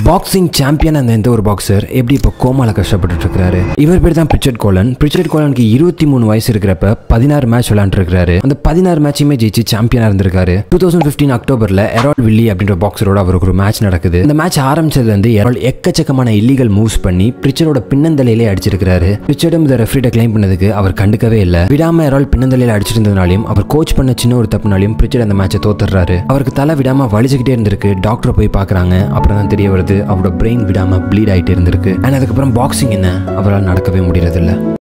boxing champion அந்த எந்த ஒரு பாக்ஸர் எப்படி இப்போ கோமால கஷ்டப்பட்டு இருக்காரு இவர் பேர் தான் பிரிச்சர்ட் கோலன் பிரிச்சர்ட் கோலனுக்கு இருபத்தி மூணு வயசு இருக்கிறப்ப பதினாறு மேட்ச் விளையாண்டுருக்காரு அந்த பதினாறு மேட்சுமே ஜெயிச்சு சாம்பியனா இருந்திருக்காரு டூ தௌசண்ட் பிப்டீன் அக்டோபர்ல எரால் வில்லி அப்படின்ற பாக்ஸரோட அவருக்கு ஒரு மேட்ச் நடக்குது இந்த மேட்ச் ஆரம்பிச்சதுல இருந்து எரால் எக்கச்சக்கமான இல்லீகல் மூவ்ஸ் பண்ணி பிரிச்சரோட பின்னந்தலையிலே அடிச்சிருக்காரு பிரிச்சர்டும் இந்த ரெஃப்ரிட்ட கிளைம் பண்ணதுக்கு அவர் கண்டுக்கவே இல்லை விடாம எரால் பின்னந்தலையில அடிச்சிருந்ததுனாலையும் அவர் கோச் பண்ண சின்ன ஒரு தப்புனாலையும் பிரிச்சர் அந்த மேட்சை தோத்துறாரு அவருக்கு தலை விடாம வலிச்சுக்கிட்டே இருந்திருக்கு டாக்டரை போய் பார்க்கறாங்க அப்புறம் தான் தெரிய வருது அவரோட பிரெயின் விடாம ப்ளீட் ஆயிட்டே இருந்திருக்கு அண்ட் அதுக்கப்புறம் பாக்ஸிங் என்ன அவரால் நடக்கவே முடியறதில்ல